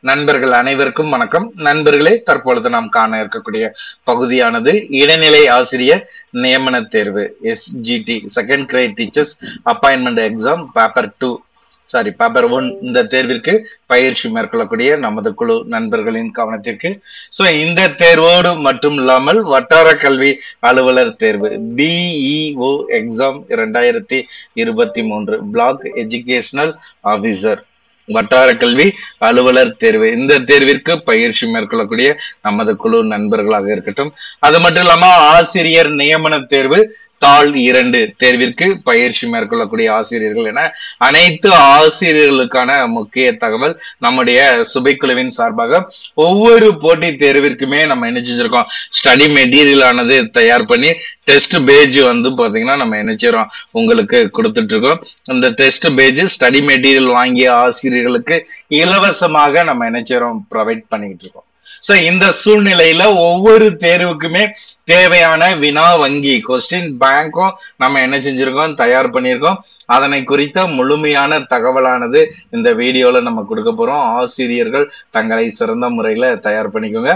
நண்பர்கள் அனைவருக்கும் வணக்கம் நண்பர்களே தற்பொழுது நாம் காண இருக்கக்கூடிய பகுதியானது இடைநிலை ஆசிரியர் நியமன தேர்வு SGT second grade teachers appointment exam paper two sorry paper one இந்த தேர்விற்கு பயிற்சி மேற்கொள்ளக்கூடிய நமது குழு நண்பர்களின் கவனத்திற்கு ஸோ இந்த தேர்வோடு மட்டும் இல்லாமல் வட்டார கல்வி அலுவலர் தேர்வு பிஇஓ எக்ஸாம் இரண்டாயிரத்தி இருபத்தி மூன்று பிளாக் எஜுகேஷனல் ஆபீசர் வட்டார கல்வி அலுவலர் தேர்வு இந்த தேர்விற்கு பயிற்சி மேற்கொள்ளக்கூடிய நமது குழு நண்பர்களாக இருக்கட்டும் அது மட்டும் இல்லாம ஆசிரியர் நியமன தேர்வு தாள் இரண்டு தேர்விற்கு பயிற்சி மேற்கொள்ளக்கூடிய ஆசிரியர்கள் என அனைத்து ஆசிரியர்களுக்கான முக்கிய தகவல் நம்முடைய சுபைக்குழுவின் சார்பாக ஒவ்வொரு போட்டி தேர்விற்குமே நம்ம என்ன செஞ்சிருக்கோம் ஸ்டடி மெட்டீரியல் ஆனது தயார் பண்ணி டெஸ்ட் பேஜ் வந்து பாத்தீங்கன்னா நம்ம என்ன செய்றோம் உங்களுக்கு கொடுத்துட்டு இருக்கோம் இந்த டெஸ்ட் பேஜ் ஸ்டடி மெட்டீரியல் வாங்கிய ஆசிரியர்களுக்கு இலவசமாக நம்ம என்ன செய்றோம் ப்ரொவைட் பண்ணிக்கிட்டு இருக்கோம் சோ இந்த சூழ்நிலையில ஒவ்வொரு தேர்வுக்குமே தேவையான வினா வங்கி கொஸ்டின் பேங்க்கும் நம்ம என்ன செஞ்சிருக்கோம் தயார் பண்ணியிருக்கோம் அதனை குறித்த முழுமையான தகவலானது இந்த வீடியோல நம்ம கொடுக்க போறோம் ஆசிரியர்கள் தங்களை சிறந்த முறையில தயார் பண்ணிக்கோங்க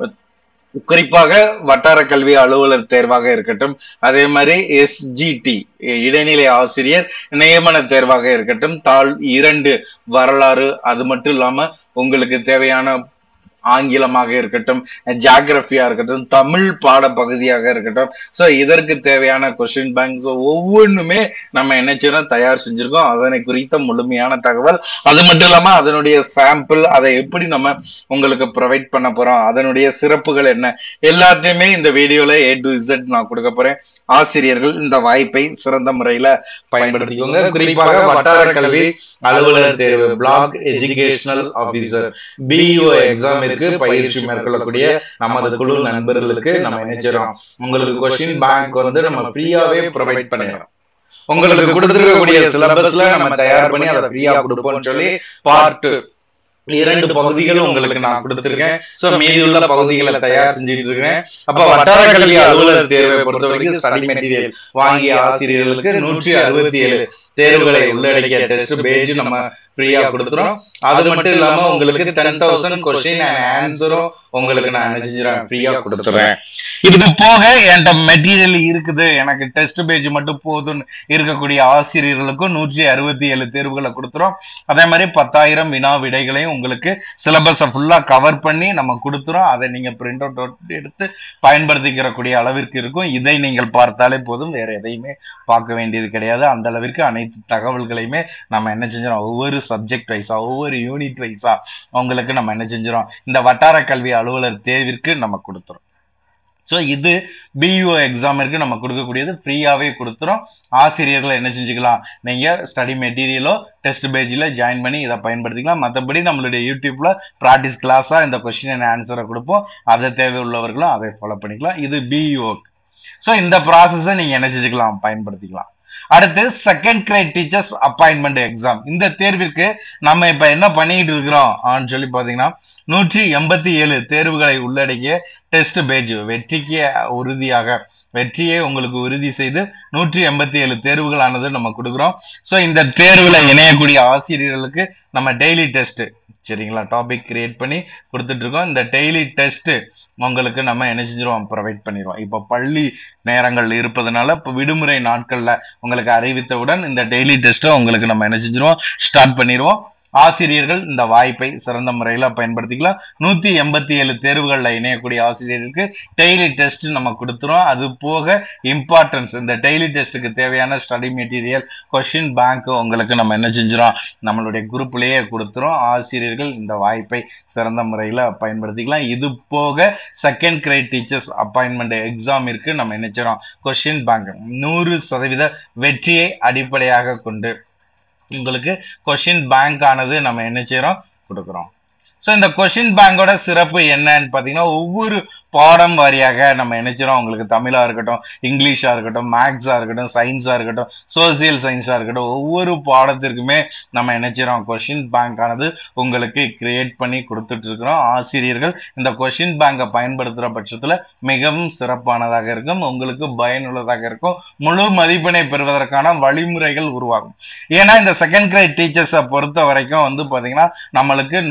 குறிப்பாக வட்டார கல்வி அலுவலர் தேர்வாக இருக்கட்டும் அதே மாதிரி எஸ்ஜிடி இடைநிலை ஆசிரியர் நியமன தேர்வாக இருக்கட்டும் தாள் இரண்டு வரலாறு அது மட்டும் இல்லாம உங்களுக்கு தேவையான ஆங்கிலமாக இருக்கட்டும் ஜாகிரபியா இருக்கட்டும் தமிழ் பாட பகுதியாக இருக்கட்டும் ஸோ இதற்கு தேவையான கொஸ்டின் பேங்க் ஸோ ஒவ்வொன்றுமே நம்ம என்ன செய்யறோம் தயார் செஞ்சிருக்கோம் அதனை குறித்த முழுமையான தகவல் அது மட்டும் இல்லாம அதனுடைய சாம்பிள் அதை எப்படி நம்ம உங்களுக்கு ப்ரொவைட் பண்ண போறோம் அதனுடைய சிறப்புகள் என்ன எல்லாத்தையுமே இந்த வீடியோல ஏ டு இசட் நான் கொடுக்க போறேன் ஆசிரியர்கள் இந்த வாய்ப்பை சிறந்த முறையில பயன்படுத்திக்கோங்க குறிப்பாக வட்டார கல்வி அலுவலர் தேர்வு block educational officer BEO exam இருக்கு பயிற்சி மேற்கொள்ளக்கூடிய நமது குழு நண்பர்களுக்கு நம்ம நினைச்சிடறோம் உங்களுக்கு கொஸ்டின் பேங்க் வந்து நம்ம ஃப்ரீயாவே ப்ரொவைட் பண்ணிடுறோம் உங்களுக்கு கொடுத்துருக்கக்கூடிய சிலபஸ்ல நம்ம தயார் பண்ணி அதை ஃப்ரீயா கொடுப்போம்னு சொல்லி பார்ட் இரண்டு பகுதிகளும் உங்களுக்கு நான் கொடுத்திருக்கேன் சோ மீதி உள்ள பகுதிகளை தயார் செஞ்சுட்டு இருக்கேன் அப்ப வட்டார கல்வி அலுவலர் தேர்வை பொறுத்த வரைக்கும் ஸ்டடி மெட்டீரியல் வாங்கிய ஆசிரியர்களுக்கு நூற்றி அறுபத்தி ஏழு தேர்வுகளை உள்ளடக்கிய டெஸ்ட் பேஜ் நம்ம ஃப்ரீயா கொடுத்துறோம் அது மட்டும் இல்லாம உங்களுக்கு டென் தௌசண்ட் கொஸ்டின் அண்ட் ஆன்சரும் உங்களுக்கு நான் என்ன செஞ்சுறேன் ஃப்ரீயா கொடுத்துறேன் இதுக்கு போக என்கிட்ட மெட்டீரியல் இருக்குது எனக்கு டெஸ்ட் பேஜ் மட்டும் போதும்னு இருக்கக்கூடிய ஆசிரியர்களுக்கும் நூற்றி அறுபத்தி ஏழு தேர்வுகளை கொடுத்துறோம் அதே மாதிரி பத்தாயிரம் வினா விடைகளையும் உங்களுக்கு சிலபஸை ஃபுல்லா கவர் பண்ணி நம்ம கொடுத்துறோம் அதை நீங்க பிரிண்ட் அவுட் எடுத்து பயன்படுத்திக்கிறக்கூடிய அளவிற்கு இருக்கும் இதை நீங்கள் பார்த்தாலே போதும் வேற எதையுமே பார்க்க வேண்டியது கிடையாது அந்த அளவிற்கு அனைத்து தகவல்களையுமே நம்ம என்ன செஞ்சிடும் ஒவ்வொரு சப்ஜெக்ட் வைஸா ஒவ்வொரு யூனிட் வைஸா உங்களுக்கு நம்ம என்ன செஞ்சிடும் இந்த வட்டார கல்வி அலுவலர் தேர்விற்கு நம்ம கொடுத்துரும் ஸோ இது பியூஓ எக்ஸாமிற்கு நம்ம கொடுக்கக்கூடியது ஃப்ரீயாகவே கொடுத்துரும் ஆசிரியர்கள் என்ன செஞ்சுக்கலாம் நீங்கள் ஸ்டடி மெட்டீரியலோ டெஸ்ட் பேஜில் ஜாயின் பண்ணி இதை பயன்படுத்திக்கலாம் மற்றபடி நம்மளுடைய யூடியூப்ல ப்ராக்டிஸ் கிளாஸாக இந்த கொஸ்டின் அண்ட் ஆன்சரை கொடுப்போம் அதை தேவை உள்ளவர்களும் அதை ஃபாலோ பண்ணிக்கலாம் இது பியூஓ ஸோ இந்த ப்ராசஸை நீங்கள் என்ன செஞ்சுக்கலாம் பயன்படுத்திக்கலாம் அடுத்து second grade teachers appointment exam இந்த தேர்விற்கு நம்ம இப்ப என்ன பண்ணிட்டு இருக்கிறோம் சொல்லி பாத்தீங்கன்னா நூற்றி எண்பத்தி ஏழு தேர்வுகளை உள்ளடக்கிய டெஸ்ட் பேஜ் வெற்றிக்கு உறுதியாக வெற்றியை உங்களுக்கு உறுதி செய்து நூற்றி எண்பத்தி ஏழு தேர்வுகளானது நம்ம கொடுக்குறோம் ஸோ இந்த தேர்வுல இணையக்கூடிய ஆசிரியர்களுக்கு நம்ம டெய்லி டெஸ்ட் சரிங்களா டாபிக் கிரியேட் பண்ணி கொடுத்துட்டு இருக்கோம் இந்த டெய்லி டெஸ்ட் உங்களுக்கு நம்ம என்ன செஞ்சிருவோம் ப்ரொவைட் பண்ணிடுவோம் இப்போ பள்ளி நேரங்கள் இருப்பதனால இப்போ விடுமுறை நாட்கள்ல உங்களுக்கு அறிவித்தவுடன் இந்த டெய்லி டெஸ்ட்டை உங்களுக்கு நம்ம என்ன செஞ்சிருவோம் ஸ்டார்ட் பண்ணிடுவோம் ஆசிரியர்கள் இந்த வாய்ப்பை சிறந்த முறையில் பயன்படுத்திக்கலாம் நூத்தி எண்பத்தி ஏழு தேர்வுகளில் இணையக்கூடிய ஆசிரியர்களுக்கு டெய்லி டெஸ்ட் நம்ம கொடுத்துரும் அது போக இம்பார்ட்டன்ஸ் இந்த டெய்லி டெஸ்ட்டுக்கு தேவையான ஸ்டடி மெட்டீரியல் கொஷின் பேங்க் உங்களுக்கு நம்ம என்ன செஞ்சிடும் நம்மளுடைய குரூப்லேயே கொடுத்துரும் ஆசிரியர்கள் இந்த வாய்ப்பை சிறந்த முறையில் பயன்படுத்திக்கலாம் இது போக செகண்ட் கிரேட் டீச்சர்ஸ் அப்பாயின்மெண்ட் எக்ஸாமிற்கு நம்ம நினைச்சிடும் கொஷின் பேங்க் நூறு சதவீத வெற்றியை அடிப்படையாக கொண்டு உங்களுக்கு கொஷின் பேங்க் ஆனது நம்ம என்ன செய்யறோம் கொடுக்குறோம் ஸோ இந்த கொஷின் பேங்கோட சிறப்பு என்னன்னு பார்த்தீங்கன்னா ஒவ்வொரு பாடம் வாரியாக நம்ம நினைச்சிடும் உங்களுக்கு தமிழாக இருக்கட்டும் இங்கிலீஷாக இருக்கட்டும் மேக்ஸாக இருக்கட்டும் சயின்ஸாக இருக்கட்டும் சோசியல் சயின்ஸாக இருக்கட்டும் ஒவ்வொரு பாடத்திற்குமே நம்ம நினைச்சிடும் கொஷின் பேங்க் ஆனது உங்களுக்கு கிரியேட் பண்ணி கொடுத்துட்டு இருக்கிறோம் ஆசிரியர்கள் இந்த கொஷின் பேங்கை பயன்படுத்துகிற பட்சத்தில் மிகவும் சிறப்பானதாக இருக்கும் உங்களுக்கு பயனுள்ளதாக இருக்கும் முழு மதிப்பெண்ணை பெறுவதற்கான வழிமுறைகள் உருவாகும் ஏன்னா இந்த செகண்ட் கிரேட் டீச்சர்ஸை பொறுத்த வரைக்கும் வந்து பார்த்தீங்கன்னா நம்மளுக்கு நூற்றி பத்து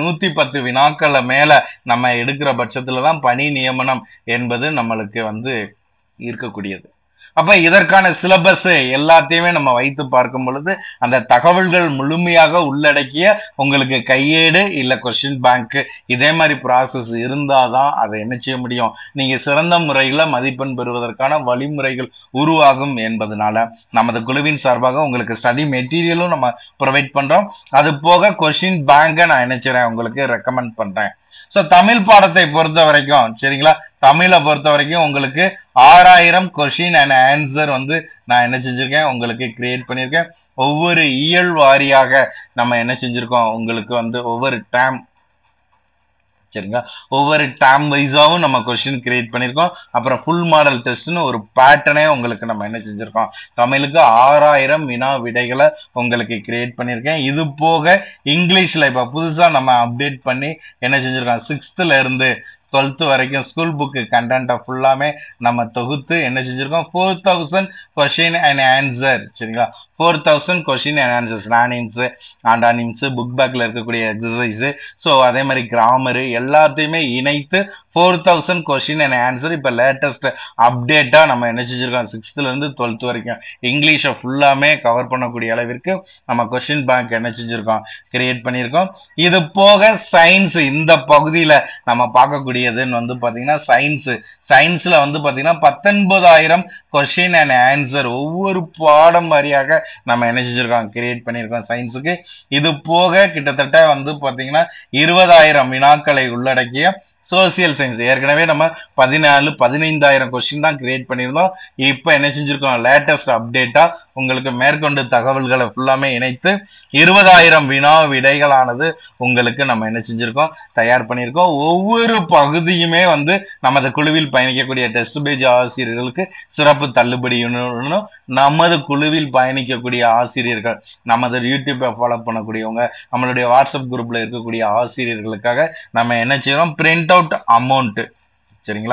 பத்து வினாக்களை மேல நம்ம எடுக்கிற பட்சத்துல தான் பணி நியமனம் என்பது நம்மளுக்கு வந்து இருக்கக்கூடியது அப்ப இதற்கான சிலபஸ் எல்லாத்தையுமே நம்ம வைத்து பார்க்கும் பொழுது அந்த தகவல்கள் முழுமையாக உள்ளடக்கிய உங்களுக்கு கையேடு இல்ல கொஸ்டின் பேங்க் இதே மாதிரி ப்ராசஸ் இருந்தாதான் அதை என்ன செய்ய முடியும் நீங்க சிறந்த முறையில மதிப்பெண் பெறுவதற்கான வழிமுறைகள் உருவாகும் என்பதனால நமது குழுவின் சார்பாக உங்களுக்கு ஸ்டடி மெட்டீரியலும் நம்ம ப்ரொவைட் பண்றோம் அது போக கொஸ்டின் பேங்கை நான் நினைச்சிறேன் உங்களுக்கு ரெக்கமெண்ட் பண்றேன் ஸோ தமிழ் பாடத்தை பொறுத்த வரைக்கும் சரிங்களா தமிழை பொறுத்த வரைக்கும் உங்களுக்கு ஆறாயிரம் கொஷின் அண்ட் ஆன்சர் வந்து நான் என்ன செஞ்சிருக்கேன் உங்களுக்கு கிரியேட் பண்ணியிருக்கேன் ஒவ்வொரு இயல் வாரியாக நம்ம என்ன செஞ்சிருக்கோம் உங்களுக்கு வந்து ஒவ்வொரு டேம் சரிங்களா ஒவ்வொரு டேம் வைஸாவும் நம்ம கொஸ்டின் கிரியேட் பண்ணியிருக்கோம் அப்புறம் ஃபுல் மாடல் டெஸ்ட்னு ஒரு பேட்டர்னே உங்களுக்கு நம்ம என்ன செஞ்சிருக்கோம் தமிழுக்கு ஆறாயிரம் வினா விடைகளை உங்களுக்கு கிரியேட் பண்ணியிருக்கேன் இது போக இங்கிலீஷ்ல இப்போ புதுசாக நம்ம அப்டேட் பண்ணி என்ன செஞ்சிருக்கோம் சிக்ஸ்த்துல இருந்து டுவெல்த்து வரைக்கும் ஸ்கூல் புக்கு கண்டென்ட்டை ஃபுல்லாமே நம்ம தொகுத்து என்ன செஞ்சிருக்கோம் four thousand question and answer சரிங்களா four thousand question and answers synonyms antonyms book பேக்கில் இருக்கக்கூடிய எக்ஸசைஸு ஸோ அதே மாதிரி கிராமரு எல்லாத்தையுமே இணைத்து four thousand question and answer இப்போ லேட்டஸ்ட் அப்டேட்டாக நம்ம என்ன செஞ்சிருக்கோம் சிக்ஸ்த்துலேருந்து டுவெல்த் வரைக்கும் இங்கிலீஷை ஃபுல்லாமே கவர் பண்ணக்கூடிய அளவிற்கு நம்ம கொஷின் பேங்க் என்ன செஞ்சிருக்கோம் கிரியேட் பண்ணியிருக்கோம் இது போக சயின்ஸ் இந்த பகுதியில் நம்ம பார்க்கக்கூடியதுன்னு வந்து பார்த்தீங்கன்னா சயின்ஸு சயின்ஸில் வந்து பார்த்தீங்கன்னா பத்தொன்பதாயிரம் கொஷின் அண்ட் ஆன்சர் ஒவ்வொரு பாடம் வாரியாக நம்ம என்ன செஞ்சிருக்கோம் கிரியேட் பண்ணியிருக்கோம் சயின்ஸுக்கு இது போக கிட்டத்தட்ட வந்து பார்த்தீங்கன்னா இருபதாயிரம் வினாக்களை உள்ளடக்கிய சோசியல் சயின்ஸ் ஏற்கனவே நம்ம பதினாலு பதினைந்தாயிரம் கொஸ்டின் தான் கிரியேட் பண்ணியிருந்தோம் இப்போ என்ன செஞ்சிருக்கோம் லேட்டஸ்ட் அப்டேட்டா உங்களுக்கு மேற்கொண்டு தகவல்களை ஃபுல்லாமே இணைத்து இருபதாயிரம் வினா விடைகளானது உங்களுக்கு நம்ம என்ன செஞ்சிருக்கோம் தயார் பண்ணியிருக்கோம் ஒவ்வொரு பகுதியுமே வந்து நமது குழுவில் பயணிக்கக்கூடிய டெஸ்ட் பேஜ் ஆசிரியர்களுக்கு சிறப்பு தள்ளுபடியும் நமது குழுவில் பயணிக்கக்கூடிய ஆசிரியர்கள் நமது யூடியூப்பை ஃபாலோ பண்ணக்கூடியவங்க நம்மளுடைய வாட்ஸ்அப் குரூப்ல இருக்கக்கூடிய ஆசிரியர்களுக்காக நம்ம என்ன செய்யறோம் பிரிண்ட் அவுட் அமௌண்ட் சரிங்களா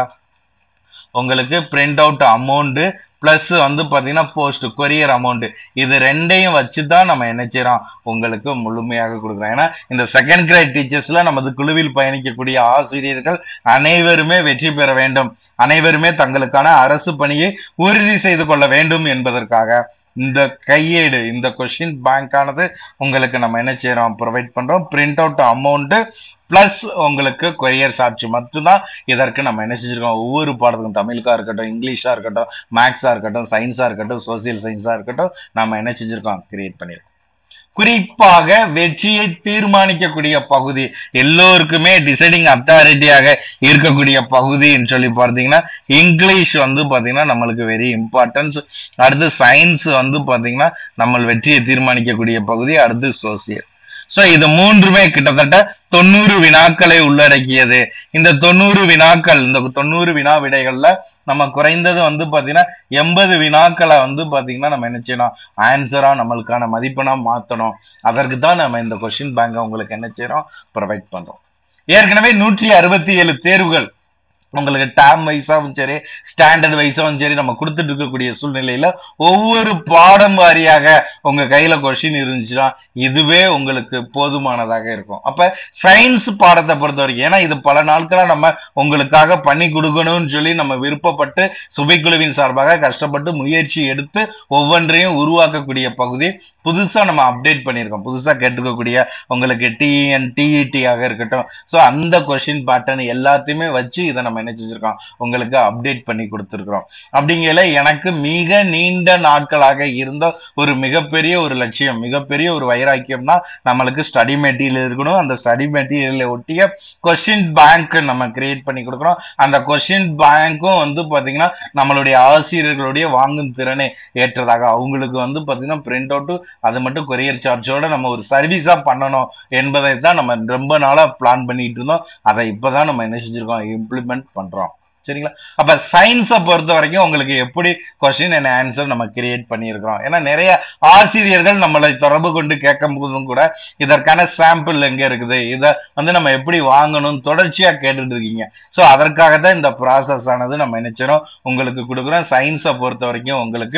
உங்களுக்கு பிரிண்ட் அவுட் அமௌண்ட் பிளஸ் வந்து பாத்தீங்கன்னா போஸ்ட் கொரியர் அமௌண்ட் இது ரெண்டையும் வச்சு தான் நம்ம என்ன செய்யறோம் உங்களுக்கு முழுமையாக கொடுக்குறோம் ஏன்னா இந்த செகண்ட் கிரேட் டீச்சர்ஸ்ல நமது குழுவில் பயணிக்கக்கூடிய ஆசிரியர்கள் அனைவருமே வெற்றி பெற வேண்டும் அனைவருமே தங்களுக்கான அரசு பணியை உறுதி செய்து கொள்ள வேண்டும் என்பதற்காக இந்த கையேடு இந்த கொஸ்டின் பேங்கானது உங்களுக்கு நம்ம என்ன செய்யறோம் ப்ரொவைட் பண்றோம் பிரிண்ட் அவுட் அமௌண்ட் பிளஸ் உங்களுக்கு கொரியர் சார்ஜ் மட்டும்தான் இதற்கு நம்ம என்ன செஞ்சிருக்கோம் ஒவ்வொரு பாடத்துக்கும் தமிழுக்கா இருக்கட்டும் இங்கிலீஷா இருக்கட்டும் மேக்ஸா இருக்கட்டும் சயின்ஸா இருக்கட்டும் சோசியல் சயின்ஸா இருக்கட்டும் நம்ம என்ன செஞ்சிருக்கோம் கிரியேட் பண்ணிருக்கோம் குறிப்பாக வெற்றியை தீர்மானிக்கக்கூடிய பகுதி எல்லோருக்குமே டிசைடிங் அத்தாரிட்டியாக இருக்கக்கூடிய பகுதின்னு சொல்லி பார்த்தீங்கன்னா இங்கிலீஷ் வந்து பார்த்தீங்கன்னா நம்மளுக்கு வெரி இம்பார்ட்டன்ஸ் அடுத்து சயின்ஸ் வந்து பார்த்தீங்கன்னா நம்ம வெற்றியை தீர்மானிக்கக்கூடிய பகுதி அடுத்து சோசியல் ஸோ இது மூன்றுமே கிட்டத்தட்ட தொண்ணூறு வினாக்களை உள்ளடக்கியது இந்த தொண்ணூறு வினாக்கள் இந்த தொண்ணூறு வினா விடைகள்ல நம்ம குறைந்தது வந்து பாத்தீங்கன்னா எண்பது வினாக்களை வந்து பாத்தீங்கன்னா நம்ம என்ன செய்யணும் ஆன்சரா நம்மளுக்கான மதிப்பெண்ணா மாத்தணும் அதற்கு தான் நம்ம இந்த கொஸ்டின் பேங்கை உங்களுக்கு என்ன செய்யறோம் ப்ரொவைட் பண்றோம் ஏற்கனவே நூற்றி அறுபத்தி ஏழு தேர்வுகள் உங்களுக்கு டேம் வைஸாவும் சரி ஸ்டாண்டர்ட் வைஸாவும் சரி நம்ம கொடுத்துட்டு இருக்கக்கூடிய சூழ்நிலையில ஒவ்வொரு பாடம் வாரியாக உங்க கையில கொஸ்டின் இருந்துச்சுன்னா இதுவே உங்களுக்கு போதுமானதாக இருக்கும் அப்ப சயின்ஸ் பாடத்தை பொறுத்த வரைக்கும் ஏன்னா இது பல நாட்களா நம்ம உங்களுக்காக பண்ணி கொடுக்கணும்னு சொல்லி நம்ம விருப்பப்பட்டு சுபைக்குழுவின் சார்பாக கஷ்டப்பட்டு முயற்சி எடுத்து ஒவ்வொன்றையும் உருவாக்கக்கூடிய பகுதி புதுசா நம்ம அப்டேட் பண்ணியிருக்கோம் புதுசா கேட்டுக்கக்கூடிய உங்களுக்கு டிஎன் டிஇடி ஆக இருக்கட்டும் ஸோ அந்த கொஸ்டின் பேட்டர்ன் எல்லாத்தையுமே வச்சு இதை நம்ம என்ன செஞ்சிருக்கோம் உங்களுக்கு அப்டேட் பண்ணி கொடுத்துருக்குறோம் அப்படிங்கல எனக்கு மிக நீண்ட நாட்களாக இருந்த ஒரு மிகப்பெரிய ஒரு லட்சியம் மிகப்பெரிய ஒரு வைராக்கியம்னா நம்மளுக்கு ஸ்டடி மெட்டீரியல் இருக்கணும் அந்த ஸ்டடி மெட்டீரியலை ஒட்டிய கொஸ்டின் பேங்க் நம்ம கிரியேட் பண்ணி கொடுக்குறோம் அந்த கொஸ்டின் பேங்க்கும் வந்து பாத்தீங்கன்னா நம்மளுடைய ஆசிரியர்களுடைய வாங்கும் திறனை ஏற்றதாக அவங்களுக்கு வந்து பாத்தீங்கன்னா பிரிண்ட் அவுட் அது மட்டும் கொரியர் சார்ஜோட நம்ம ஒரு சர்வீஸா பண்ணணும் என்பதை தான் நம்ம ரொம்ப நாளா பிளான் பண்ணிட்டு இருந்தோம் அதை இப்பதான் நம்ம என்ன செஞ்சிருக்கோம் இம்ப்ளிமெண்ட் பண்றோம் சரிங்களா அப்ப சயின்ஸை பொறுத்த வரைக்கும் உங்களுக்கு எப்படி கொஸ்டின் அண்ட் ஆன்சர் நம்ம கிரியேட் பண்ணியிருக்கிறோம் ஏன்னா நிறைய ஆசிரியர்கள் நம்மளை தொடர்பு கொண்டு கேட்கும் போதும் கூட இதற்கான சாம்பிள் எங்க இருக்குது இதை வந்து நம்ம எப்படி வாங்கணும் தொடர்ச்சியா கேட்டுட்டு இருக்கீங்க ஸோ அதற்காக தான் இந்த ப்ராசஸ் ஆனது நம்ம நினைச்சிடும் உங்களுக்கு கொடுக்குறோம் சயின்ஸை பொறுத்த வரைக்கும் உங்களுக்கு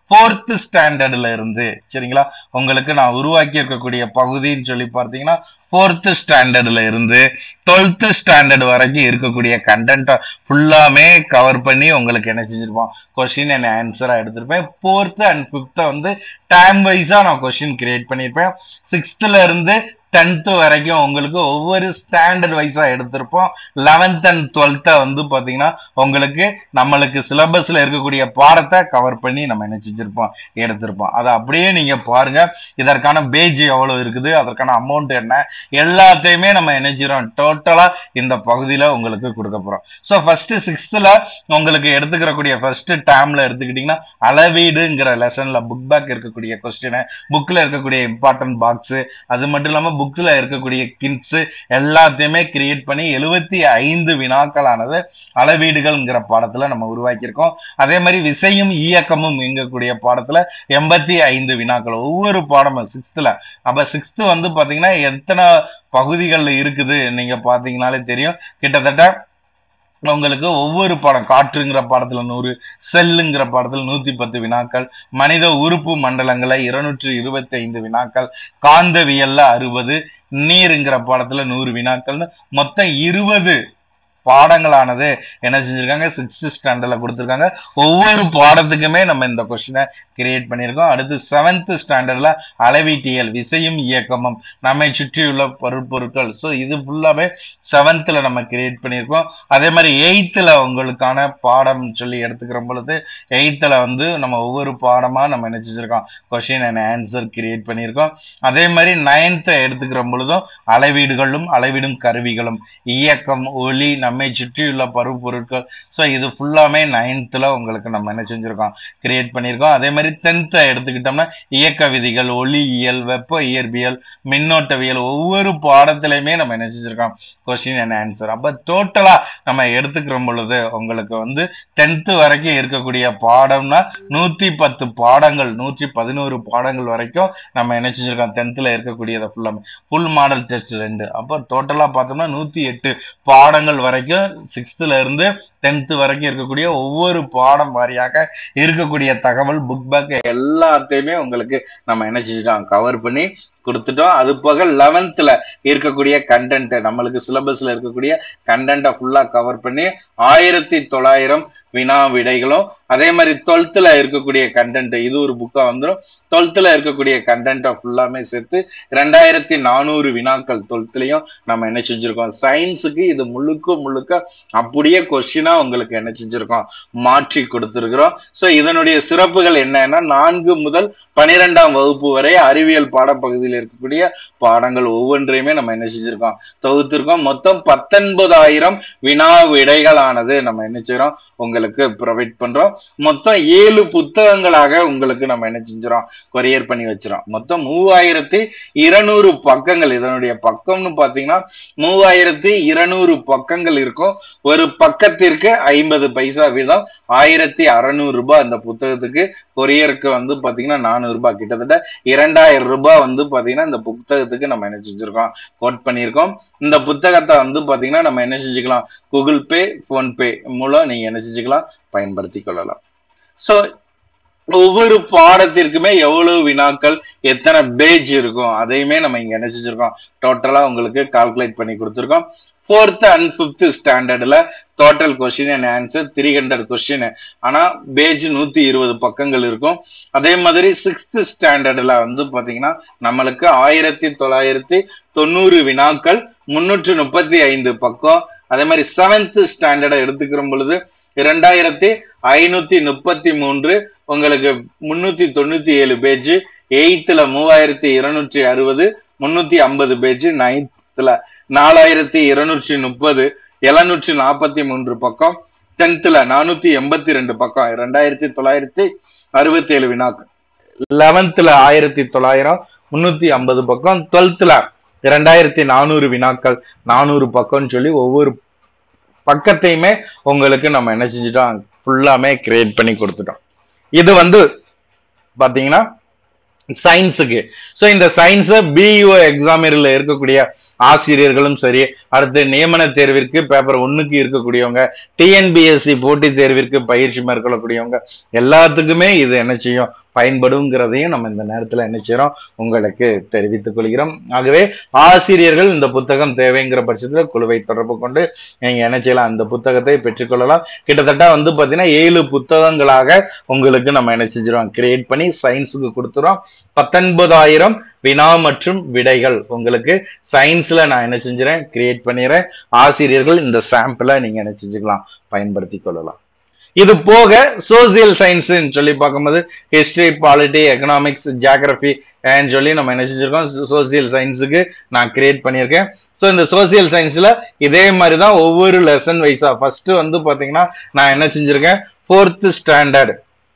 ஃபோர்த் ஸ்டாண்டர்ட்ல இருந்து சரிங்களா உங்களுக்கு நான் உருவாக்கி இருக்கக்கூடிய பகுதின்னு சொல்லி பார்த்தீங்கன்னா ஃபோர்த் ஸ்டாண்டர்ட்ல இருந்து டுவெல்த் ஸ்டாண்டர்ட் வரைக்கும் இருக்கக்கூடிய கண்டென்ட்டை ஃபுல்லாமே கவர் பண்ணி உங்களுக்கு என்ன செஞ்சிருப்போம் கொஸ்டின் அண்ட் ஆன்சரா எடுத்திருப்பேன் ஃபோர்த் அண்ட் ஃபிஃப்த்தை வந்து டைம் வைஸா நான் கொஸ்டின் கிரியேட் பண்ணியிருப்பேன் சிக்ஸ்த்ல இருந்து டென்த்து வரைக்கும் உங்களுக்கு ஒவ்வொரு ஸ்டாண்டர்ட் வைஸா எடுத்திருப்போம் லெவன்த் அண்ட் டுவெல்த்தை வந்து பாத்தீங்கன்னா உங்களுக்கு நம்மளுக்கு சிலபஸ்ல இருக்கக்கூடிய பாடத்தை கவர் பண்ணி நம்ம என்ன செஞ்சிருப்போம் எடுத்திருப்போம் அதை அப்படியே நீங்க பாருங்க இதற்கான பேஜ் எவ்வளவு இருக்குது அதற்கான அமௌண்ட் என்ன எல்லாத்தையுமே நம்ம என்ன செய்றோம் டோட்டலா இந்த பகுதியில உங்களுக்கு கொடுக்க போறோம் ஸோ ஃபர்ஸ்ட் சிக்ஸ்த்ல உங்களுக்கு எடுத்துக்கிறக்கூடிய ஃபர்ஸ்ட் டேம்ல எடுத்துக்கிட்டீங்கன்னா அளவீடுங்கிற லெசன்ல புக் பேக் இருக்கக்கூடிய கொஸ்டின் புக்ல இருக்கக்கூடிய இம்பார்ட்டன்ட் பாக்ஸ் அது மட்டும் இல்லாம புக்ஸ்ல இருக்கக்கூடிய கின்ஸ் எல்லாத்தையுமே கிரியேட் பண்ணி எழுபத்தி ஐந்து வினாக்களானது அளவீடுகள்ங்கிற பாடத்துல நம்ம உருவாக்கியிருக்கோம் அதே மாதிரி விசையும் இயக்கமும் எங்கக்கூடிய பாடத்துல எண்பத்தி ஐந்து வினாக்கள் ஒவ்வொரு பாடமும் சிக்ஸ்த்ல அப்ப சிக்ஸ்த் வந்து பாத்தீங்கன்னா எத்தனை பகுதிகள்ல இருக்குது நீங்க பாத்தீங்கன்னாலே தெரியும் கிட்டத்தட்ட உங்களுக்கு ஒவ்வொரு பாடம் காற்றுங்கிற பாடத்துல நூறு செல்லுங்கிற பாடத்துல நூத்தி பத்து வினாக்கள் மனித உறுப்பு மண்டலங்களை இருநூற்றி இருபத்தி ஐந்து வினாக்கள் காந்தவியல்ல அறுபது நீருங்கிற பாடத்துல நூறு வினாக்கள்னு மொத்தம் இருபது பாடங்களானது என்ன செஞ்சிருக்காங்க சிக்ஸ்த் ஸ்டாண்டர்ட்ல கொடுத்துருக்காங்க ஒவ்வொரு பாடத்துக்குமே நம்ம இந்த கொஸ்டினை கிரியேட் பண்ணியிருக்கோம் அடுத்து செவன்த் ஸ்டாண்டர்ட்ல அளவீட்டியல் விசையும் இயக்கமும் நம்மை சுற்றியுள்ள பொருட்பொருட்கள் ஸோ இது ஃபுல்லாவே செவன்த்ல நம்ம கிரியேட் பண்ணியிருக்கோம் அதே மாதிரி எயித்துல உங்களுக்கான பாடம் சொல்லி எடுத்துக்கிற பொழுது எயித்துல வந்து நம்ம ஒவ்வொரு பாடமா நம்ம என்ன செஞ்சிருக்கோம் கொஸ்டின் அண்ட் ஆன்சர் கிரியேட் பண்ணியிருக்கோம் அதே மாதிரி நைன்த்தை எடுத்துக்கிற பொழுதும் அளவீடுகளும் அளவிடும் கருவிகளும் இயக்கம் ஒளி நம்மை சுற்றியுள்ள பருப்பொருட்கள் ஸோ இது ஃபுல்லாமே நைன்த்தில் உங்களுக்கு நம்ம என்ன செஞ்சுருக்கோம் கிரியேட் பண்ணியிருக்கோம் அதே மாதிரி டென்த்தை எடுத்துக்கிட்டோம்னா இயக்க விதிகள் ஒளியியல் வெப்ப இயற்பியல் மின்னோட்டவியல் ஒவ்வொரு பாடத்திலையுமே நம்ம என்ன செஞ்சுருக்கோம் கொஸ்டின் அண்ட் ஆன்சர் அப்போ டோட்டலாக நம்ம எடுத்துக்கிற பொழுது உங்களுக்கு வந்து டென்த்து வரைக்கும் இருக்கக்கூடிய பாடம்னா நூற்றி பத்து பாடங்கள் நூற்றி பதினோரு பாடங்கள் வரைக்கும் நம்ம என்ன செஞ்சுருக்கோம் டென்த்தில் இருக்கக்கூடியதை ஃபுல்லாமே ஃபுல் மாடல் டெஸ்ட் ரெண்டு அப்போ டோட்டலாக பார்த்தோம்னா நூற்றி எட்டு பாடங்கள் வரைக்கும் சிக்ஸ்த்துல இருந்து டென்த் வரைக்கும் இருக்கக்கூடிய ஒவ்வொரு பாடம் வாரியாக இருக்கக்கூடிய தகவல் புக் பேக் எல்லாத்தையுமே உங்களுக்கு நம்ம என்ன செஞ்சுட்டோம் கவர் பண்ணி கொடுத்துட்டோம் அது போக லெவன்த்ல இருக்கக்கூடிய கண்டென்ட் நம்மளுக்கு சிலபஸ்ல இருக்கக்கூடிய கண்டென்ட்டை ஃபுல்லா கவர் பண்ணி ஆயிரத்தி தொள்ளாயிரம் வினா விடைகளும் அதே மாதிரி டுவெல்த்ல இருக்கக்கூடிய கண்டென்ட் இது ஒரு புக்கா வந்துடும் டுவெல்த்ல இருக்கக்கூடிய கண்டென்ட்டை ஃபுல்லாமே சேர்த்து ரெண்டாயிரத்தி நானூறு வினாக்கள் டுவெல்த்லயும் நம்ம என்ன செஞ்சிருக்கோம் சயின்ஸுக்கு இது முழுக்க முழுக்க அப்படியே கொஸ்டினா உங்களுக்கு என்ன செஞ்சிருக்கோம் மாற்றி கொடுத்துருக்கிறோம் ஸோ இதனுடைய சிறப்புகள் என்னன்னா நான்கு முதல் பனிரெண்டாம் வகுப்பு வரை அறிவியல் பாடப்பகுதியில் இருக்கக்கூடிய பாடங்கள் ஒவ்வொன்றையுமே நம்ம என்ன செஞ்சிருக்கோம் தொகுத்திருக்கோம் மொத்தம் பத்தொன்பதாயிரம் வினா விடைகளானது நம்ம என்ன செய்யறோம் உங்களுக்கு ப்ரொவைட் பண்றோம் மொத்தம் ஏழு புத்தகங்களாக உங்களுக்கு நம்ம என்ன செஞ்சிரோம் கொரியர் பண்ணி வச்சிரோம் மொத்தம் மூவாயிரத்தி இருநூறு பக்கங்கள் இதனுடைய பக்கம்னு பாத்தீங்கன்னா மூவாயிரத்தி இருநூறு பக்கங்கள் இருக்கும் ஒரு பக்கத்திற்கு ஐம்பது பைசா வீதம் ஆயிரத்தி அறநூறு ரூபாய் அந்த புத்தகத்துக்கு கொரியருக்கு வந்து பாத்தீங்கன்னா நானூறு ரூபாய் கிட்டத்தட்ட இரண்டாயிரம் ரூபாய் வந்து பாத்தீங்கன்னா இந்த புத்தகத்துக்கு நம்ம என்ன செஞ்சிருக்கோம் கோட் பண்ணியிருக்கோம் இந்த புத்தகத்தை வந்து பாத்தீங்கன்னா நம்ம என்ன செஞ்சுக்கலாம் கூகுள் பே போன்பே மூலம் நீங்க என்ன செஞ்சுக்கலாம் பயன்படுத்தி கொள்ளலாம் ஸோ ஒவ்வொரு பாடத்திற்குமே எவ்வளவு வினாக்கள் எத்தனை பேஜ் இருக்கும் அதையுமே நம்ம இங்க என்ன செஞ்சிருக்கோம் டோட்டலா உங்களுக்கு கால்குலேட் பண்ணி கொடுத்துருக்கோம் ஃபோர்த் அண்ட் ஃபிஃப்த் ஸ்டாண்டர்ட்ல total question and answer three hundred question ஆனா பேஜ் நூத்தி இருபது பக்கங்கள் இருக்கும் அதே மாதிரி சிக்ஸ்த் ஸ்டாண்டர்ட்ல வந்து பாத்தீங்கன்னா நம்மளுக்கு ஆயிரத்தி தொள்ளாயிரத்தி தொண்ணூறு வினாக்கள் முன்னூற்று முப்பத்தி ஐந்து பக்கம் அதே மாதிரி செவன்த் ஸ்டாண்டர்டை எடுத்துக்கிற பொழுது இரண்டாயிரத்தி ஐநூத்தி முப்பத்தி மூன்று உங்களுக்கு முன்னூத்தி தொண்ணூத்தி ஏழு பேஜ் எயித்துல மூவாயிரத்தி இருநூற்றி அறுபது முன்னூத்தி ஐம்பது பேஜ் நைன்த்ல நாலாயிரத்தி இருநூற்றி முப்பது எழுநூற்றி நாற்பத்தி மூன்று பக்கம் டென்த்ல நானூத்தி எண்பத்தி ரெண்டு பக்கம் ரெண்டாயிரத்தி தொள்ளாயிரத்தி அறுபத்தி ஏழு வினாக்கள் லெவன்த்ல ஆயிரத்தி தொள்ளாயிரம் முன்னூத்தி ஐம்பது பக்கம் டுவெல்த்ல இரண்டாயிரத்தி நானூறு வினாக்கள் நானூறு பக்கம்னு சொல்லி ஒவ்வொரு பக்கத்தையுமே உங்களுக்கு நம்ம என்ன செஞ்சுட்டோம் ஃபுல்லாமே கிரியேட் பண்ணி கொடுத்துட்டோம் இது வந்து பாத்தீங்கன்னா சயின்ஸுக்கு ஸோ இந்த சயின்ஸை பிஇஓ எக்ஸாமினர்ல இருக்கக்கூடிய ஆசிரியர்களும் சரி அடுத்து நியமன தேர்விற்கு பேப்பர் ஒன்னுக்கு இருக்கக்கூடியவங்க டிஎன்பிஎஸ்சி போட்டித் தேர்விற்கு பயிற்சி மேற்கொள்ளக்கூடியவங்க எல்லாத்துக்குமே இது என்ன செய்யும் பயன்படுங்கிறதையும் நம்ம இந்த நேரத்தில் என்ன செய்யறோம் உங்களுக்கு தெரிவித்துக் கொள்கிறோம் ஆகவே ஆசிரியர்கள் இந்த புத்தகம் தேவைங்கிற பட்சத்தில் குழுவை தொடர்பு கொண்டு நீங்க என்ன செய்யலாம் அந்த புத்தகத்தை பெற்றுக்கொள்ளலாம் கிட்டத்தட்ட வந்து பார்த்தீங்கன்னா ஏழு புத்தகங்களாக உங்களுக்கு நம்ம என்ன செஞ்சிருவோம் கிரியேட் பண்ணி சயின்ஸுக்கு கொடுத்துறோம் பத்தொன்பதாயிரம் வினா மற்றும் விடைகள் உங்களுக்கு சயின்ஸ்ல நான் என்ன செஞ்சுறேன் கிரியேட் பண்ணிடுறேன் ஆசிரியர்கள் இந்த சாம்பிளை நீங்க என்ன செஞ்சுக்கலாம் பயன்படுத்தி கொள்ளலாம் இது போக சோசியல் சயின்ஸ் சொல்லி பார்க்கும்போது ஹிஸ்டரி பாலிட்டி எக்கனாமிக்ஸ் ஜியாகிரபி சொல்லி நம்ம என்ன செஞ்சிருக்கோம் சோசியல் சயின்ஸுக்கு நான் கிரியேட் பண்ணியிருக்கேன் ஸோ இந்த சோசியல் சயின்ஸ்ல இதே மாதிரி தான் ஒவ்வொரு லெசன் வைஸா ஃபர்ஸ்ட் வந்து பாத்தீங்கன்னா நான் என்ன செஞ்சிருக்கேன் ஃபோர்த் ஸ்டாண்டர்ட்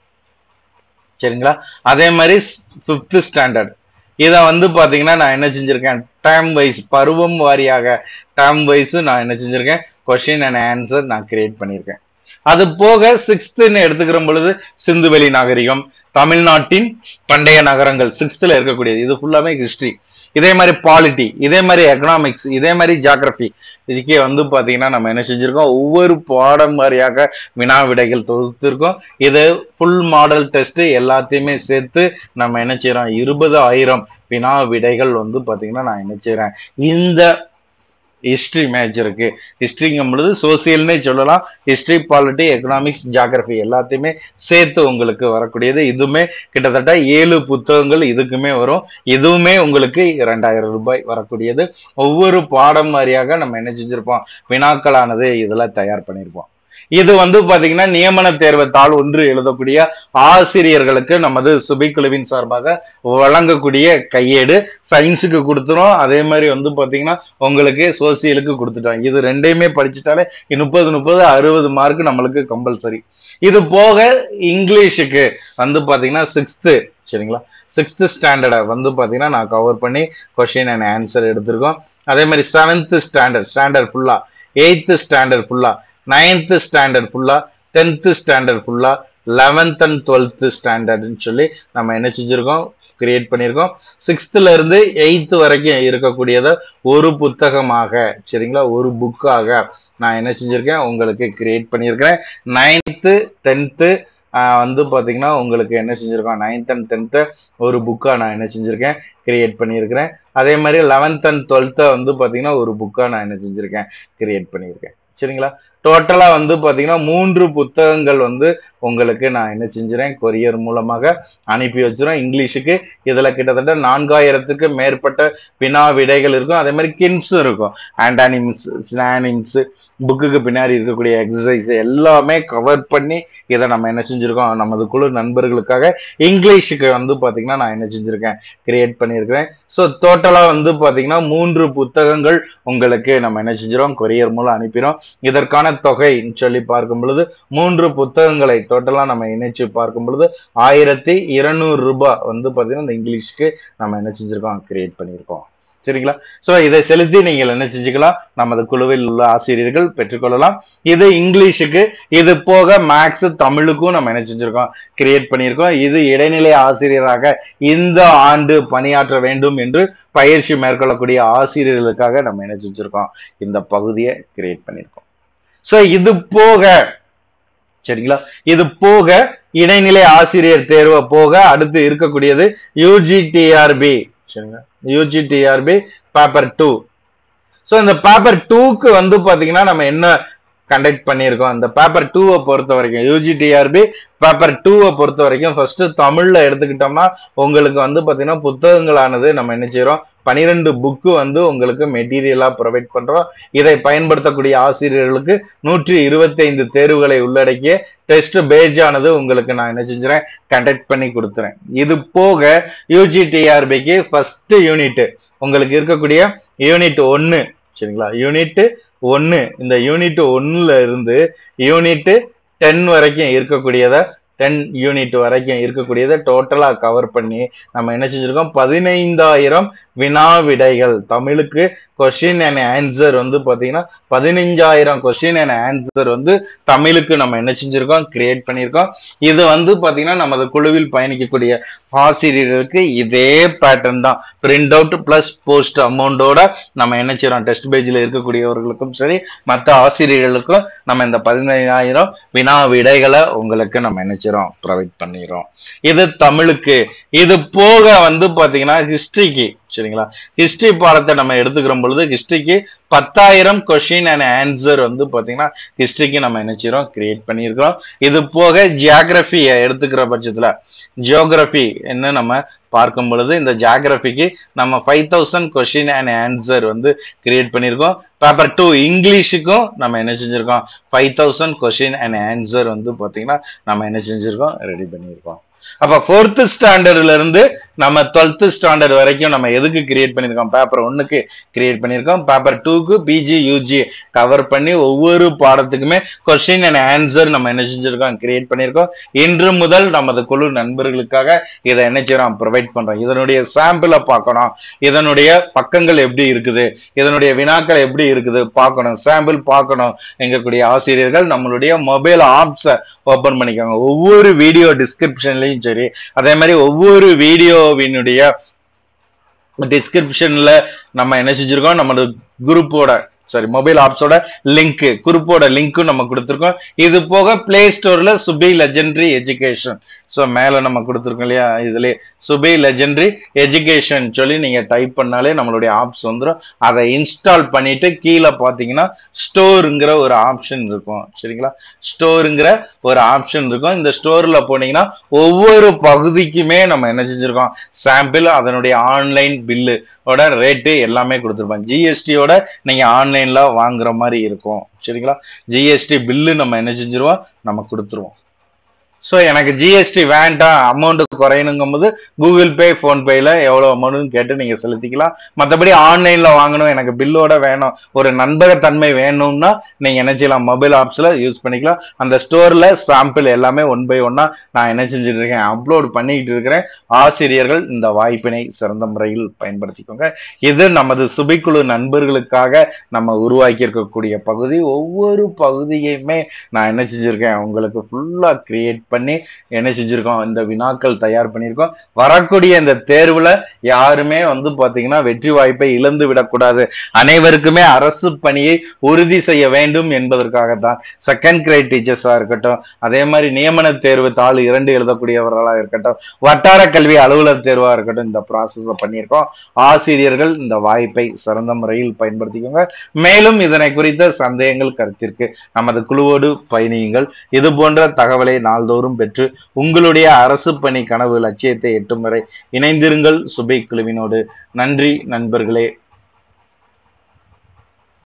சரிங்களா அதே மாதிரி ஃபிஃப்த் ஸ்டாண்டர்ட் இதை வந்து பாத்தீங்கன்னா நான் என்ன செஞ்சிருக்கேன் டேம் வைஸ் பருவம் வாரியாக டேம் வைஸ் நான் என்ன செஞ்சிருக்கேன் கொஸ்டின் அண்ட் ஆன்சர் நான் கிரியேட் பண்ணியிருக்கேன் அது போக சிக்ஸ்த்துன்னு எடுத்துக்கிற பொழுது சிந்துவெளி நாகரிகம் தமிழ்நாட்டின் பண்டைய நகரங்கள் சிக்ஸ்த்தில் இருக்கக்கூடியது இது ஃபுல்லாமே ஹிஸ்டரி இதே மாதிரி பாலிட்டி இதே மாதிரி எக்கனாமிக்ஸ் இதே மாதிரி ஜாகிரபி இதுக்கே வந்து பார்த்தீங்கன்னா நம்ம என்ன செஞ்சுருக்கோம் ஒவ்வொரு பாடம் வாரியாக வினா விடைகள் தொகுத்திருக்கோம் இது ஃபுல் மாடல் டெஸ்ட் எல்லாத்தையுமே சேர்த்து நம்ம என்ன செய்யறோம் இருபது ஆயிரம் வினா விடைகள் வந்து பார்த்தீங்கன்னா நான் என்ன செய்யறேன் இந்த ஹிஸ்ட்ரி மேஜருக்கு ஹிஸ்ட்ரிங்கும் பொழுது சோசியல்னே சொல்லலாம் ஹிஸ்ட்ரி பாலிட்டி எக்கனாமிக்ஸ் ஜாகிரபி எல்லாத்தையுமே சேர்த்து உங்களுக்கு வரக்கூடியது இதுவுமே கிட்டத்தட்ட ஏழு புத்தகங்கள் இதுக்குமே வரும் இதுவுமே உங்களுக்கு ரெண்டாயிரம் ரூபாய் வரக்கூடியது ஒவ்வொரு பாடம் வாரியாக நம்ம என்ன செஞ்சிருப்போம் வினாக்களானது இதுல தயார் பண்ணியிருப்போம் இது வந்து பாத்தீங்கன்னா நியமன தேர்வு தாள் ஒன்று எழுதக்கூடிய ஆசிரியர்களுக்கு நமது சுபிக்குழுவின் சார்பாக வழங்கக்கூடிய கையேடு சயின்ஸுக்கு கொடுத்துரும் அதே மாதிரி வந்து பாத்தீங்கன்னா உங்களுக்கு சோசியலுக்கு கொடுத்துட்டோம் இது ரெண்டையுமே படிச்சுட்டாலே முப்பது முப்பது அறுபது மார்க் நம்மளுக்கு கம்பல்சரி இது போக இங்கிலீஷுக்கு வந்து பாத்தீங்கன்னா சிக்ஸ்த்து சரிங்களா சிக்ஸ்த் ஸ்டாண்டர்டை வந்து பார்த்தீங்கன்னா நான் கவர் பண்ணி கொஷின் அண்ட் ஆன்சர் எடுத்திருக்கோம் அதே மாதிரி செவன்த் ஸ்டாண்டர்ட் ஸ்டாண்டர்ட் ஃபுல்லா எயித்து ஸ்டாண்டர்ட் ஃபுல்லா நைன்த்து ஸ்டாண்டர்ட் ஃபுல்லா டென்த்து ஸ்டாண்டர்ட் ஃபுல்லா லெவன்த் அண்ட் டுவெல்த்து ஸ்டாண்டர்ட்னு சொல்லி நம்ம என்ன செஞ்சுருக்கோம் கிரியேட் பண்ணியிருக்கோம் சிக்ஸ்த்துல இருந்து எயித்து வரைக்கும் இருக்கக்கூடியத ஒரு புத்தகமாக சரிங்களா ஒரு புக்காக நான் என்ன செஞ்சிருக்கேன் உங்களுக்கு கிரியேட் பண்ணியிருக்கிறேன் நைன்த்து டென்த்து வந்து பார்த்தீங்கன்னா உங்களுக்கு என்ன செஞ்சுருக்கோம் நைன்த் அண்ட் டென்த்து ஒரு புக்காக நான் என்ன செஞ்சுருக்கேன் கிரியேட் பண்ணியிருக்கிறேன் அதே மாதிரி லெவன்த் அண்ட் டுவெல்த்தை வந்து பார்த்தீங்கன்னா ஒரு புக்காக நான் என்ன செஞ்சுருக்கேன் கிரியேட் பண்ணியிருக்கேன் சரிங்களா டோட்டலாக வந்து பார்த்தீங்கன்னா மூன்று புத்தகங்கள் வந்து உங்களுக்கு நான் என்ன செஞ்சுறேன் கொரியர் மூலமாக அனுப்பி வச்சிரும் இங்கிலீஷுக்கு இதில் கிட்டத்தட்ட நான்காயிரத்துக்கு மேற்பட்ட வினா விடைகள் இருக்கும் அதே மாதிரி கின்ஸும் இருக்கும் ஆண்டானிம்ஸ் ஸ்லானிம்ஸ் புக்குக்கு பின்னாடி இருக்கக்கூடிய எக்ஸசைஸ் எல்லாமே கவர் பண்ணி இதை நம்ம என்ன செஞ்சுருக்கோம் நமது குழு நண்பர்களுக்காக இங்கிலீஷுக்கு வந்து பார்த்தீங்கன்னா நான் என்ன செஞ்சுருக்கேன் கிரியேட் பண்ணியிருக்கிறேன் ஸோ டோட்டலாக வந்து பார்த்தீங்கன்னா மூன்று புத்தகங்கள் உங்களுக்கு நம்ம என்ன செஞ்சிடும் கொரியர் மூலம் அனுப்பிடும் இதற்கான தொகை சொல்லி பார்க்கும் பொழுது மூன்று புத்தகங்களை டோட்டலாக நம்ம இணைச்சு பார்க்கும் பொழுது ஆயிரத்தி இருநூறு ரூபாய் வந்து பார்த்தீங்கன்னா இந்த இங்கிலீஷ்க்கு நம்ம என்ன செஞ்சிருக்கோம் கிரியேட் பண்ணியிருக்கோம் சரிங்களா ஸோ இதை செலுத்தி நீங்கள் என்ன செஞ்சுக்கலாம் நமது குழுவில் உள்ள ஆசிரியர்கள் பெற்றுக்கொள்ளலாம் இது இங்கிலீஷுக்கு இது போக மேக்ஸ் தமிழுக்கும் நம்ம என்ன செஞ்சிருக்கோம் கிரியேட் பண்ணியிருக்கோம் இது இடைநிலை ஆசிரியராக இந்த ஆண்டு பணியாற்ற வேண்டும் என்று பயிற்சி மேற்கொள்ளக்கூடிய ஆசிரியர்களுக்காக நம்ம என்ன செஞ்சிருக்கோம் இந்த பகுதியை கிரியேட் பண்ணியிருக்கோம் ஸோ இது போக சரிங்களா இது போக இடைநிலை ஆசிரியர் தேர்வை போக அடுத்து இருக்கக்கூடியது யூஜிடிஆர்பி சரிங்களா யூஜிடிஆர்பி பேப்பர் டூ ஸோ இந்த பேப்பர் டூக்கு வந்து பார்த்தீங்கன்னா நம்ம என்ன கண்டக்ட் பண்ணியிருக்கோம் அந்த பேப்பர் டூவை பொறுத்த வரைக்கும் யூஜிடிஆர்பி பேப்பர் டூவை பொறுத்த வரைக்கும் ஃபர்ஸ்ட் தமிழ்ல எடுத்துக்கிட்டோம்னா உங்களுக்கு வந்து பார்த்தீங்கன்னா புத்தகங்களானது நம்ம என்ன செய்யறோம் பனிரெண்டு புக்கு வந்து உங்களுக்கு மெட்டீரியலா ப்ரொவைட் பண்றோம் இதை பயன்படுத்தக்கூடிய ஆசிரியர்களுக்கு நூற்றி இருபத்தைந்து தேர்வுகளை உள்ளடக்கிய டெஸ்ட் பேஜ் ஆனது உங்களுக்கு நான் என்ன செஞ்சுறேன் கண்டக்ட் பண்ணி கொடுத்துறேன் இது போக யூஜிடிஆர்பிக்கு ஃபர்ஸ்ட் யூனிட் உங்களுக்கு இருக்கக்கூடிய யூனிட் ஒன்னு சரிங்களா யூனிட் ஒன்று இந்த யூனிட் ஒன்னுல இருந்து யூனிட் டென் வரைக்கும் இருக்கக்கூடியத டென் யூனிட் வரைக்கும் இருக்கக்கூடியதை டோட்டலாக கவர் பண்ணி நம்ம என்ன செஞ்சுருக்கோம் பதினைந்தாயிரம் வினா விடைகள் தமிழுக்கு கொஸ்டின் அண்ட் ஆன்சர் வந்து பாத்தீங்கன்னா பதினஞ்சாயிரம் கொஸ்டின் அண்ட் ஆன்சர் வந்து தமிழுக்கு நம்ம என்ன செஞ்சிருக்கோம் கிரியேட் பண்ணியிருக்கோம் இது வந்து பாத்தீங்கன்னா நமது குழுவில் பயணிக்கக்கூடிய ஆசிரியர்களுக்கு இதே பேட்டர்ன் தான் பிரிண்ட் அவுட் பிளஸ் போஸ்ட் அமௌண்டோட நம்ம என்ன செய்யறோம் டெஸ்ட் பேஜில் இருக்கக்கூடியவர்களுக்கும் சரி மற்ற ஆசிரியர்களுக்கும் நம்ம இந்த பதினைந்தாயிரம் வினா விடைகளை உங்களுக்கு நம்ம என்ன செய்றோம் ப்ரொவைட் பண்ணிடுறோம் இது தமிழுக்கு இது போக வந்து பாத்தீங்கன்னா ஹிஸ்டரிக்கு சரிங்களா ஹிஸ்டரி பாடத்தை நம்ம எடுத்துக்கிற பொழுது ஹிஸ்டரிக்கு பத்தாயிரம் கொஷின் அண்ட் ஆன்சர் வந்து பாத்தீங்கன்னா ஹிஸ்டரிக்கு நம்ம என்ன செய்றோம் கிரியேட் பண்ணியிருக்கிறோம் இது போக ஜியாகிரபியை எடுத்துக்கிற பட்சத்துல ஜியோகிரபி என்ன நம்ம பார்க்கும் பொழுது இந்த ஜியாகிரபிக்கு நம்ம five thousand question and answer வந்து கிரியேட் பண்ணியிருக்கோம் பேப்பர் டூ இங்கிலீஷுக்கும் நம்ம என்ன செஞ்சிருக்கோம் five thousand question and answer வந்து பாத்தீங்கன்னா நம்ம என்ன செஞ்சிருக்கோம் ரெடி பண்ணியிருக்கோம் அப்ப ஃபோர்த் ஸ்டாண்டர்ட்ல இருந்து நம்ம டுவெல்த் ஸ்டாண்டர்ட் வரைக்கும் நம்ம எதுக்கு கிரியேட் பண்ணியிருக்கோம் பேப்பர் ஒன்னுக்கு கிரியேட் பண்ணியிருக்கோம் பேப்பர் டூக்கு பிஜி யூஜி கவர் பண்ணி ஒவ்வொரு பாடத்துக்குமே கொஸ்டின் அண்ட் ஆன்சர் நம்ம என்ன செஞ்சிருக்கோம் கிரியேட் பண்ணியிருக்கோம் இன்று முதல் நமது குழு நண்பர்களுக்காக இதை என்ன செய்யறோம் ப்ரொவைட் பண்றோம் இதனுடைய சாம்பிளை பார்க்கணும் இதனுடைய பக்கங்கள் எப்படி இருக்குது இதனுடைய வினாக்கள் எப்படி இருக்குது பார்க்கணும் சாம்பிள் பார்க்கணும் எங்கக்கூடிய ஆசிரியர்கள் நம்மளுடைய மொபைல் ஆப்ஸை ஓபன் பண்ணிக்கோங்க ஒவ்வொரு வீடியோ டிஸ்கிரிப்ஷன்லயும் சரி அதே மாதிரி ஒவ்வொரு வீடியோவினுடைய டிஸ்கிரிப்ஷன்ல நம்ம என்ன செஞ்சிருக்கோம் நம்மளோட குரூப்போட சாரி மொபைல் ஆப்ஸோட லிங்க் குரூப்போட லிங்க்கும் நம்ம கொடுத்துருக்கோம் இது போக பிளே ஸ்டோர்ல சுபி லெஜெண்டரி எஜுகேஷன் ஸோ மேல நம்ம கொடுத்துருக்கோம் இல்லையா இதுல சுபி லெஜெண்டரி எஜுகேஷன் சொல்லி நீங்க டைப் பண்ணாலே நம்மளுடைய ஆப்ஸ் வந்துடும் அதை இன்ஸ்டால் பண்ணிட்டு கீழே பார்த்தீங்கன்னா ஸ்டோருங்கிற ஒரு ஆப்ஷன் இருக்கும் சரிங்களா ஸ்டோருங்கிற ஒரு ஆப்ஷன் இருக்கும் இந்த ஸ்டோர்ல போனீங்கன்னா ஒவ்வொரு பகுதிக்குமே நம்ம என்ன செஞ்சிருக்கோம் சாம்பிள் அதனுடைய ஆன்லைன் பில்லு ஓட ரேட்டு எல்லாமே கொடுத்துருப்போம் ஜிஎஸ்டியோட நீங்க ஆன்லைன்ல வாங்குற மாதிரி இருக்கும் சரிங்களா ஜிஎஸ்டி பில்லு நம்ம என்ன செஞ்சிருவோம் நம்ம கொடுத்துருவோம் ஸோ எனக்கு ஜிஎஸ்டி வேண்டாம் அமௌண்ட் குறையணுங்கும் போது கூகுள் பே ஃபோன்பேல எவ்வளோ அமௌண்ட்னு கேட்டு நீங்கள் செலுத்திக்கலாம் மற்றபடி ஆன்லைனில் வாங்கணும் எனக்கு பில்லோட வேணும் ஒரு நண்பகத்தன்மை வேணும்னா நீங்கள் என்ன செய்யலாம் மொபைல் ஆப்ஸில் யூஸ் பண்ணிக்கலாம் அந்த ஸ்டோரில் சாம்பிள் எல்லாமே ஒன் பை ஒன்னாக நான் என்ன செஞ்சுட்டு இருக்கேன் அப்லோட் பண்ணிக்கிட்டு இருக்கிறேன் ஆசிரியர்கள் இந்த வாய்ப்பினை சிறந்த முறையில் பயன்படுத்திக்கோங்க இது நமது சுபிக்குழு நண்பர்களுக்காக நம்ம உருவாக்கி இருக்கக்கூடிய பகுதி ஒவ்வொரு பகுதியுமே நான் என்ன செஞ்சிருக்கேன் உங்களுக்கு ஃபுல்லாக கிரியேட் பண்ணி என்ன செஞ்சிருக்கோம் இந்த வினாக்கள் தயார் பண்ணியிருக்கோம் வரக்கூடிய இந்த தேர்வுல யாருமே வந்து பாத்தீங்கன்னா வெற்றி வாய்ப்பை இழந்து விடக்கூடாது அனைவருக்குமே அரசு பணியை உறுதி செய்ய வேண்டும் என்பதற்காகத்தான் செகண்ட் கிரேட் டீச்சர்ஸா இருக்கட்டும் அதே மாதிரி நியமன தேர்வு தாள் இரண்டு எழுதக்கூடியவர்களா இருக்கட்டும் வட்டார கல்வி அலுவலர் தேர்வா இருக்கட்டும் இந்த ப்ராசஸ் பண்ணியிருக்கோம் ஆசிரியர்கள் இந்த வாய்ப்பை சிறந்த முறையில் பயன்படுத்திக்கோங்க மேலும் இதனை குறித்த சந்தேகங்கள் கருத்திற்கு நமது குழுவோடு பயணியுங்கள் இது போன்ற தகவலை நாள்தோறும் பெற்று உங்களுடைய அரசு பணி கனவு லட்சியத்தை எட்டும் வரை இணைந்திருங்கள் சுபை குழுவினோடு நன்றி நண்பர்களே